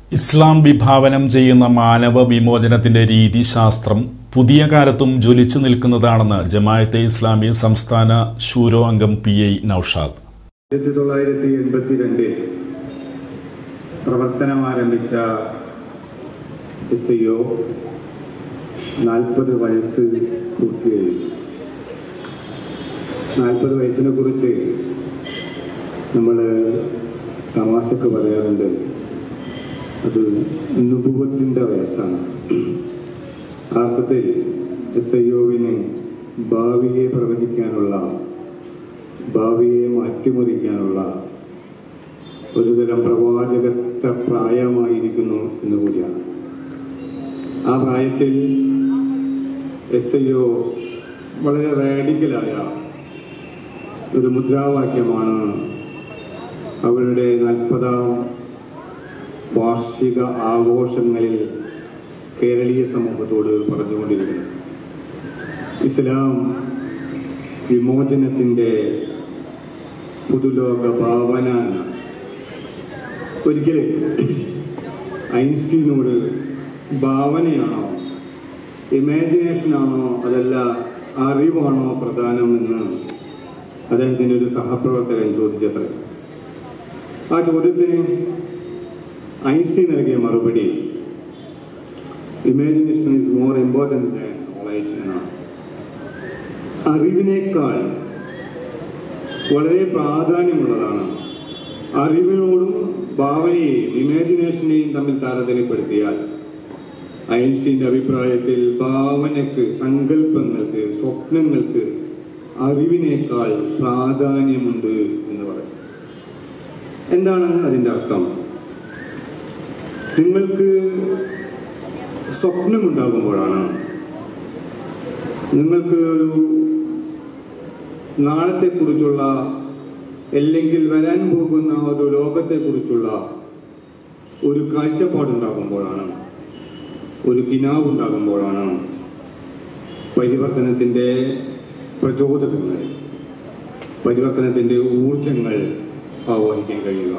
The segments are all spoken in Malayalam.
ഇസ്ലാം വിഭാവനം ചെയ്യുന്ന മാനവ വിമോചനത്തിന്റെ രീതിശാസ്ത്രം പുതിയ കാലത്തും ജ്വലിച്ചു നിൽക്കുന്നതാണെന്ന് ജമായത്തെ ഇസ്ലാമി സംസ്ഥാന ശൂരോ അംഗം പി ഐ നൌഷാദ് ആയിരത്തി തൊള്ളായിരത്തി എൺപത്തിരണ്ടിൽ പ്രവർത്തനം ആരംഭിച്ച എസ് ഐ ഒ നാൽപ്പത് വയസ്സ് പൂർത്തിയായി നാൽപ്പത് വയസ്സിനെ കുറിച്ച് നമ്മൾ തമാശക്ക് പറയാറുണ്ട് അത് നുപുവത്തിൻ്റെ വയസ്സാണ് ആ അർത്ഥത്തിൽ എസ് ഐ ഒവിന് ഭാവിയെ പ്രവചിക്കാനുള്ള ഭാവിയെ മാറ്റിമറിക്കാനുള്ള ഒരുതരം പ്രവാചകത്വ പ്രായമായിരിക്കുന്നു എന്ന് കൂടിയാണ് ആ പ്രായത്തിൽ എസ് ഐ ഒ വളരെ റാഡിക്കലായ ഒരു മുദ്രാവാക്യമാണ് അവരുടെ നാൽപ്പതാം വാർഷിക ആഘോഷങ്ങളിൽ കേരളീയ സമൂഹത്തോട് പറഞ്ഞുകൊണ്ടിരിക്കുന്നത് ഇസ്ലാം വിമോചനത്തിൻ്റെ പുതുലോക ഭാവന എന്ന ഒരിക്കലും ഐൻസ്റ്റീനോട് ഭാവനയാണോ ഇമാജിനേഷനാണോ അതല്ല അറിവാണോ പ്രധാനമെന്ന് അദ്ദേഹത്തിൻ്റെ ഒരു സഹപ്രവർത്തകൻ ചോദിച്ചത്ര ആ ചോദ്യത്തിന് ഐൻസ്റ്റീൻ നൽകിയ മറുപടി imagination is more important than knowledge എന്നാണ് അറിവിനേക്കാൾ വളരെ പ്രാധാന്യമുള്ളതാണ് അറിവിനോടും ഭാവനയെയും ഇമാജിനേഷനെയും തമ്മിൽ താരതമ്യപ്പെടുത്തിയാൽ ഐൻസ്റ്റീൻ്റെ അഭിപ്രായത്തിൽ ഭാവനയ്ക്ക് സങ്കല്പങ്ങൾക്ക് സ്വപ്നങ്ങൾക്ക് അറിവിനേക്കാൾ പ്രാധാന്യമുണ്ട് എന്ന് പറയും എന്താണ് അതിൻ്റെ അർത്ഥം നിങ്ങൾക്ക് സ്വപ്നമുണ്ടാകുമ്പോഴാണ് നിങ്ങൾക്ക് ഒരു നാളത്തെക്കുറിച്ചുള്ള അല്ലെങ്കിൽ വരാൻ പോകുന്ന ഒരു ലോകത്തെക്കുറിച്ചുള്ള ഒരു കാഴ്ചപ്പാടുണ്ടാകുമ്പോഴാണ് ഒരു കിനാവ് ഉണ്ടാകുമ്പോഴാണ് പരിവർത്തനത്തിൻ്റെ പ്രചോദകങ്ങൾ പരിവർത്തനത്തിൻ്റെ ഊർജങ്ങൾ ആവഹിക്കാൻ കഴിയുക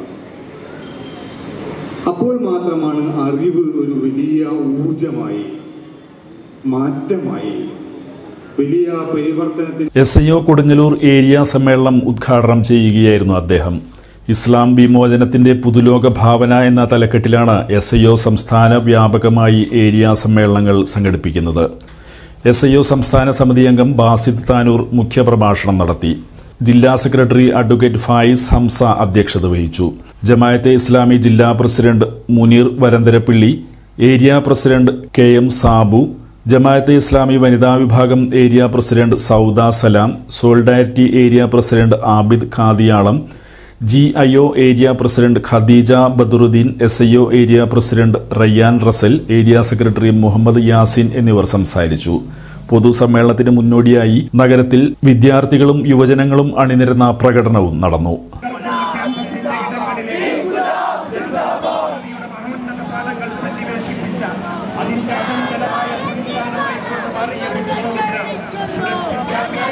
അപ്പോൾ മാത്രമാണ് അറിവ് ഒരു വലിയ ഊർജമായി മാറ്റമായി വലിയ പരിവർത്തനത്തിന് S I O Kodungallur area സമ്മേളനം ഉദ്ഘാടനം ചെയ്യുകയായിരുന്നു അദ്ദേഹം ഇസ്ലാം വിമോചനത്തിന്റെ പുതുലോക ഭാവന എന്ന തലക്കെട്ടിലാണ് എസ് ഐ ഒ സംസ്ഥാന വ്യാപകമായി ഏരിയ സമ്മേളനങ്ങൾ സംഘടിപ്പിക്കുന്നത് എസ് ഐ ഒ സംസ്ഥാന സമിതി അംഗം ബാസിദ് താനൂർ മുഖ്യപ്രഭാഷണം നടത്തി ജില്ലാ സെക്രട്ടറി അഡ്വക്കേറ്റ് ഫായിസ് ഹംസ അധ്യക്ഷത വഹിച്ചു ജമായത്തെ ഇസ്ലാമി ജില്ലാ president Munir Varantharappilly area president K M Sabu Jamaat-e Islami വനിതാ വിഭാഗം area president Sauda Salam solidarity area president Abid ഖാദിയാളം G I O area president Khadeeja Badaruddin S I O area president Rayyan Rasal area secretary Muhammad Yasin എന്നിവർ സംസാരിച്ചു പൊതുസമ്മേളനത്തിന് മുന്നോടിയായി നഗരത്തിൽ വിദ്യാർത്ഥികളും യുവജനങ്ങളും അണിനിരന്ന പ്രകടനവും നടന്നു ക്യാമ്പസിന്റെ ഇടങ്ങളിലെ നദിയുടെ മഹോന്നത പാലങ്ങൾ സന്നിവേശിപ്പിച്ച അതിന്റെ അചഞ്ചലമായ പ്രതിദാനമായി കൊണ്ട് മാറിയ സ്റ്റുഡൻസ് ഇസ്ലാമിക്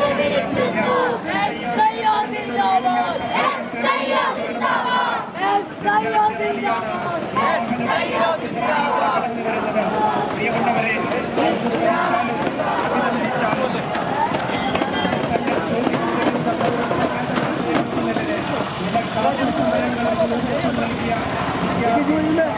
പ്രിയമുള്ളവരെ ആസ്വദിച്ചാലും അഭിനന്ദിച്ചാലും തന്നെ ചോദിച്ചിരുന്ന ചില കാവ്യ സമരങ്ങൾക്ക് നേതൃത്വം നൽകിയ വിദ്യാർത്ഥികളുടെ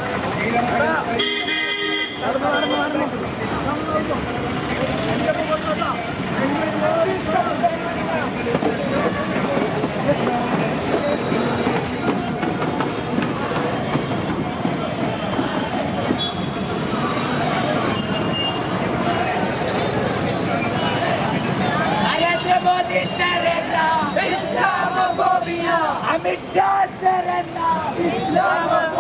നരേന്ദ്രമോദി തരണ്ട ഇസ്ലാമോഫോബിയ അമിത് ഷാ തരണ്ട ഇസ്ലാമോഫോബിയ